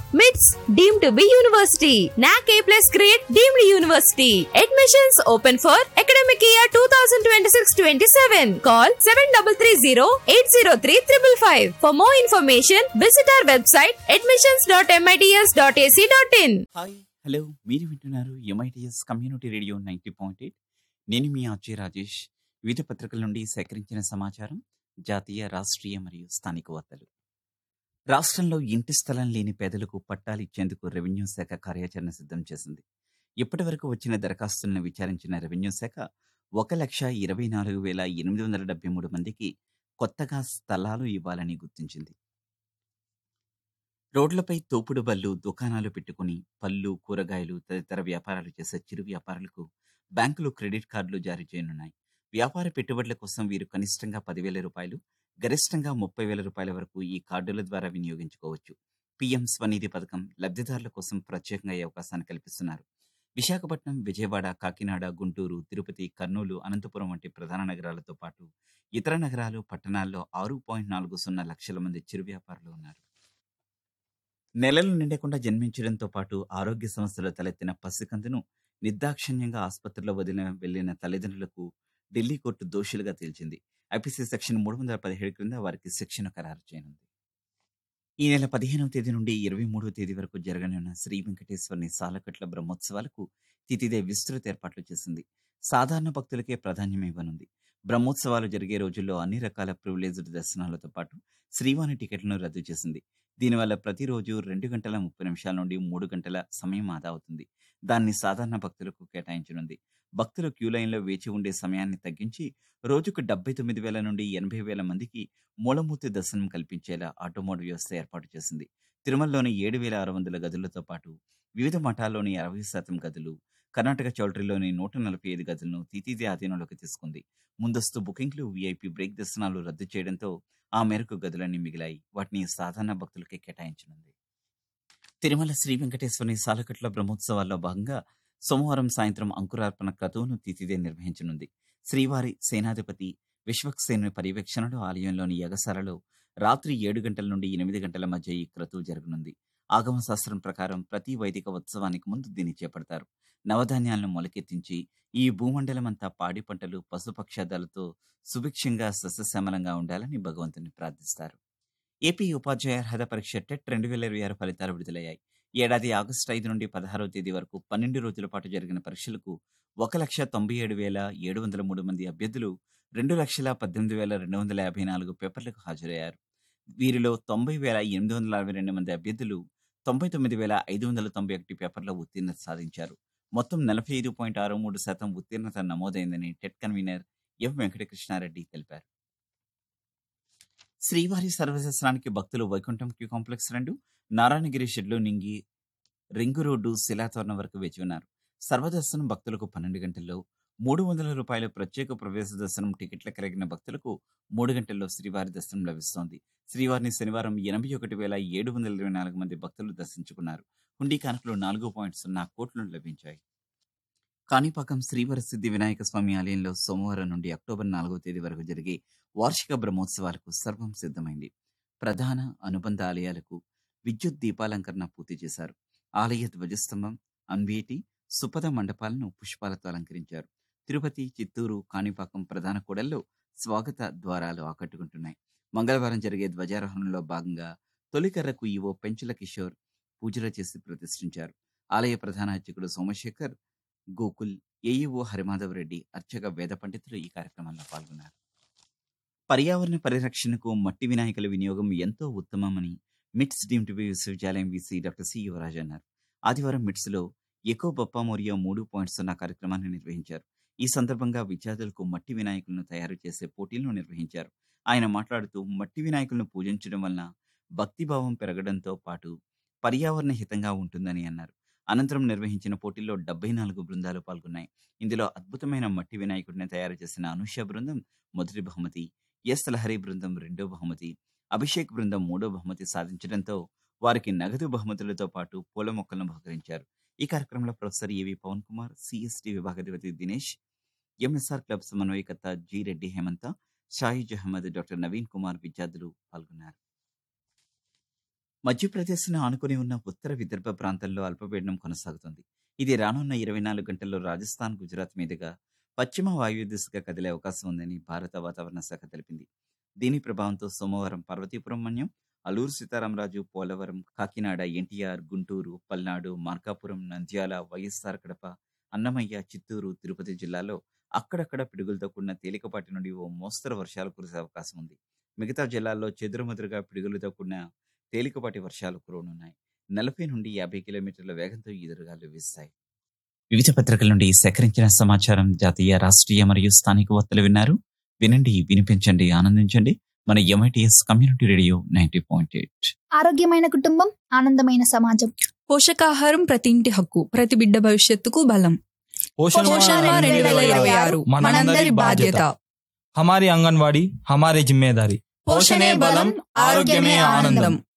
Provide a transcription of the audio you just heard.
MITS deemed to be university. NAC A plus grade deemed university. Admissions open for academic year 2026-27. Call 7330-803-555. For more information, visit our website admissions.mits.ac.in. Hi hello మీరు వింటున్నారు MITS community radio ninety point eight నేను మీ RJ Rajesh వివిధ పత్రికల నుండి సేకరించిన సమాచారం జాతీయ రాష్ట్రీయ మరియు స్థానిక వార్తలు రాష్ట్రంలో ఇంటి స్థలం లేని పేదలకు పట్టాలు ఇచ్చేందుకు రెవెన్యూ శాఖ కార్యాచరణ సిద్ధం చేసింది ఇప్పటి వరకు వచ్చిన దరఖాస్తులను విచారించిన రెవెన్యూ శాఖ ఒక లక్ష ఇరవై నాలుగు వేల ఎనిమిది వందల డెబ్బై మూడు మందికి కొత్తగా స్థలాలు ఇవ్వాలని గుర్తించింది రోడ్లపై తోపుడు బళ్ళు దుకాణాలు పెట్టుకుని పళ్ళు కూరగాయలు తదితర వ్యాపారాలు చేసే చిరు వ్యాపారులకు బ్యాంకులు క్రెడిట్ కార్డులు జారీ చేయనున్నాయి వ్యాపార పెట్టుబడుల కోసం వీరు కనిష్టంగా పదివేల రూపాయలు గరిష్టంగా ముప్పై వేల రూపాయల వరకు ఈ కార్డుల ద్వారా వినియోగించుకోవచ్చు పీఎం స్వనిధి పథకం లబ్ధిదారుల కోసం ప్రత్యేకంగా ఈ అవకాశాన్ని కల్పిస్తున్నారు విశాఖపట్నం విజయవాడ కాకినాడ గుంటూరు తిరుపతి కర్నూలు అనంతపురం వంటి ప్రధాన నగరాలతో పాటు ఇతర నగరాలు పట్టణాల్లో ఆరు పాయింట్ నాలుగు సున్నా లక్షల మంది చిరు వ్యాపారులు ఉన్నారు నెలలు నిండకుండా జన్మించడంతో పాటు ఆరోగ్య సమస్యలు తలెత్తిన పసికందును నిర్దాక్షిణ్యంగా ఆసుపత్రిలో వదిలిన వెళ్లిన తల్లిదండ్రులకు ఢిల్లీ కోర్టు దోషులుగా తేల్చింది ఐపీసీ సెక్షన్ మూడు వందల పదిహేడు క్రింద వారికి శిక్షణ ఖరారు చేయనుంది ఈ నెల పదిహేనవ తేదీ నుండి ఇరవై మూడవ తేదీ వరకు జరగనున్న శ్రీ వెంకటేశ్వరుని సాలకట్ల బ్రహ్మోత్సవాలకు తితిదే విస్తృత ఏర్పాట్లు చేసింది సాధారణ భక్తులకే ప్రాధాన్యం ఇవ్వనుంది బ్రహ్మోత్సవాలు జరిగే రోజుల్లో అన్ని రకాల ప్రివిలేజ్డ్ దర్శనాలతో పాటు శ్రీవాణి టికెట్లను రద్దు చేసింది దీనివల్ల ప్రతిరోజు రెండు గంటల ముప్పై నిమిషాల నుండి మూడు గంటల సమయం ఆదా అవుతుంది దాన్ని సాధారణ భక్తులకు కేటాయించనుంది భక్తులు క్యూ లైన్లో వేచి ఉండే సమయాన్ని తగ్గించి రోజుకు డెబ్బై తొమ్మిది వేల నుండి ఎనభై వేల మందికి మూలమూర్తి దర్శనం కల్పించేలా ఆటోమోడ్ వ్యవస్థ ఏర్పాటు చేసింది తిరుమలలోని ఏడు వేల ఆరు వందల గదులతో పాటు వివిధ మఠాల్లోని అరవై శాతం గదులు కర్ణాటక చౌల్ట్రీలోని నూట నలభై ఐదు గదులను తితిది ఆధీనంలోకి తీసుకుంది ముందస్తు బుకింగ్లు వీఐపీ బ్రేక్ దర్శనాలు రద్దు చేయడంతో ఆ మేరకు గదులన్నీ మిగిలాయి వాటిని సాధారణ భక్తులకే కేటాయించనుంది తిరుమల శ్రీ వెంకటేశ్వరుని సాలకట్ల బ్రహ్మోత్సవాల్లో భాగంగా సోమవారం సాయంత్రం అంకురార్పణ క్రతువును తితిదే నిర్వహించనుంది శ్రీవారి సేనాధిపతి విశ్వక్సేనుని పర్యవేక్షణలో ఆలయంలోని యగశాలలో రాత్రి ఏడు గంటల నుండి ఎనిమిది గంటల మధ్య ఈ క్రతువు జరగనుంది ఆగమ శాస్త్రం ప్రకారం ప్రతి వైదిక ఉత్సవానికి ముందు దీన్ని చేపడతారు నవధాన్యాలను మొలకెత్తించి ఈ భూమండలమంతా పాడి పంటలు పశుపక్షాదాలతో సుభిక్షంగా సస్యశ్యామలంగా ఉండాలని భగవంతుని ప్రార్థిస్తారు ఏపీ ఉపాధ్యాయ అర్హత పరీక్ష టెట్ రెండు వేల ఇరవై ఆరు ఫలితాలు విడుదలయ్యాయి ఏడాది ఆగస్టు ఐదు నుండి పదహారవ తేదీ వరకు పన్నెండు రోజుల పాటు జరిగిన పరీక్షలకు ఒక లక్ష తొంభై ఏడు వేల ఏడు వందల మూడు మంది అభ్యర్థులు రెండు లక్షల పద్దెనిమిది వేల రెండు వందల యాభై నాలుగు పేపర్లకు హాజరయ్యారు వీరిలో తొంభై వేల ఎనిమిది వందల అరవై రెండు మంది అభ్యర్థులు తొంభై తొమ్మిది వేల ఐదు వందల తొంభై ఒకటి పేపర్ల ఉత్తీర్ణత సాధించారు మొత్తం నలభై ఐదు పాయింట్ ఆరు మూడు శాతం ఉత్తీర్ణత నమోదైందని టెట్ కన్వీనర్ ఎం వెంకటకృష్ణారెడ్డి తెలిపారు శ్రీవారి సర్వదర్శనానికి భక్తులు వైకుంఠం క్యూ కాంప్లెక్స్ రెండు నారాయణగిరి షెడ్లు నింగి రింగు రోడ్డు శిలాతోరణం వరకు వేచి ఉన్నారు సర్వదర్శనం భక్తులకు పన్నెండు గంటల్లో మూడు వందల రూపాయల ప్రత్యేక ప్రవేశ దర్శనం టికెట్ల కలిగిన భక్తులకు మూడు గంటల్లో శ్రీవారి దర్శనం లభిస్తోంది శ్రీవారిని శనివారం ఎనభై ఒకటి వేల ఏడు వందల ఇరవై నాలుగు మంది భక్తులు దర్శించుకున్నారు హుండీ కానుకలు నాలుగు పాయింట్ సున్నా కోట్లు లభించాయి కాణిపాకం శ్రీవర సిద్ధి వినాయక స్వామి ఆలయంలో సోమవారం నుండి అక్టోబర్ నాలుగవ తేదీ వరకు జరిగే వార్షిక బ్రహ్మోత్సవాలకు సర్వం సిద్ధమైంది ప్రధాన అనుబంధ ఆలయాలకు విద్యుత్ దీపాలంకరణ పూర్తి చేశారు ఆలయ ధ్వజస్తంభం అన్వేటి సుపద మండపాలను పుష్పాలతో అలంకరించారు తిరుపతి చిత్తూరు కాణిపాకం ప్రధాన కూడల్లో స్వాగత ద్వారాలు ఆకట్టుకుంటున్నాయి మంగళవారం జరిగే ధ్వజారోహణలో భాగంగా తొలికర్రకు ఈవో పెంచుల కిషోర్ పూజలు చేసి ప్రతిష్ఠించారు ఆలయ ప్రధాన అర్చకుడు సోమశేఖర్ గోకుల్ ఏఈఓ హరిమాధవ్ రెడ్డి అర్చక వేద పండితులు ఈ కార్యక్రమంలో పాల్గొన్నారు పర్యావరణ పరిరక్షణకు మట్టి వినాయకుల వినియోగం ఎంతో ఉత్తమమని మిట్స్ డీమ్ టీవీ విశ్వవిద్యాలయం వీసీ డాక్టర్ సి యువరాజ్ అన్నారు ఆదివారం మిట్స్లో ఎకో బొప్పామోరియా మూడు పాయింట్ సున్నా కార్యక్రమాన్ని నిర్వహించారు ఈ సందర్భంగా విద్యార్థులకు మట్టి వినాయకులను తయారు చేసే పోటీలను నిర్వహించారు ఆయన మాట్లాడుతూ మట్టి వినాయకులను పూజించడం వలన భక్తిభావం పెరగడంతో పాటు పర్యావరణ హితంగా ఉంటుందని అన్నారు అనంతరం నిర్వహించిన పోటీల్లో డెబ్బై నాలుగు బృందాలు పాల్గొన్నాయి ఇందులో అద్భుతమైన మట్టి వినాయకుడిని తయారు చేసిన అనుష బృందం మొదటి బహుమతి ఎస్ లహరి బృందం రెండో బహుమతి అభిషేక్ బృందం మూడో బహుమతి సాధించడంతో వారికి నగదు బహుమతులతో పాటు పూల మొక్కలను బహుకరించారు ఈ కార్యక్రమంలో professor A V Pavan Kumar CST విభాగాధిపతి దినేష్ ఎంఎస్ఆర్ క్లబ్ సమన్వయకర్త జి రెడ్డి హేమంత షాహిజ్ అహ్మద్ డాక్టర్ నవీన్ కుమార్ విద్యార్థులు పాల్గొన్నారు మధ్యప్రదేశ్ను ఆనుకుని ఉన్న ఉత్తర విదర్భ ప్రాంతంలో అల్పపీడనం కొనసాగుతుంది ఇది రానున్న ఇరవై నాలుగు గంటల్లో రాజస్థాన్ గుజరాత్ మీదుగా పశ్చిమ వాయు దిశగా కదిలే అవకాశం ఉందని భారత వాతావరణ శాఖ తెలిపింది దీని ప్రభావంతో సోమవారం పార్వతీపురం మన్యం అల్లూరు సీతారామరాజు పోలవరం కాకినాడ ఎన్టీఆర్ గుంటూరు పల్నాడు మార్కాపురం నంద్యాల వైఎస్ఆర్ కడప అన్నమయ్య చిత్తూరు తిరుపతి జిల్లాలో అక్కడక్కడ పిడుగులతో కూడిన తేలికపాటి నుండి ఓ మోస్తరు వర్షాలు కురిసే అవకాశం ఉంది మిగతా జిల్లాల్లో చెదురుమదురుగా పిడుగులతో కూడిన తేలికపాటి వర్షాలు కురవనున్నాయి నలభై నుండి యాభై కిలోమీటర్ల వేగంతో ఎదురుగాలు వీస్తాయి వివిధ పత్రికల నుండి సేకరించిన సమాచారం జాతీయ రాష్ట్రీయ మరియు స్థానిక వార్తలు విన్నారు వినండి వినిపించండి ఆనందించండి మన MITS community radio ninety point eight ఆరోగ్యమైన కుటుంబం ఆనందమైన సమాజం పోషకాహారం ప్రతి ఇంటి హక్కు ప్రతి బిడ్డ భవిష్యత్తుకు బలం पोषण పోషణ माह రెండు వేల ఇరవై ఆరు మనందరి బాధ్యత हमारी आंगनवाड़ी हमारी जिम्मेदारी పోషణే బలం ఆరోగ్యమే ఆనందం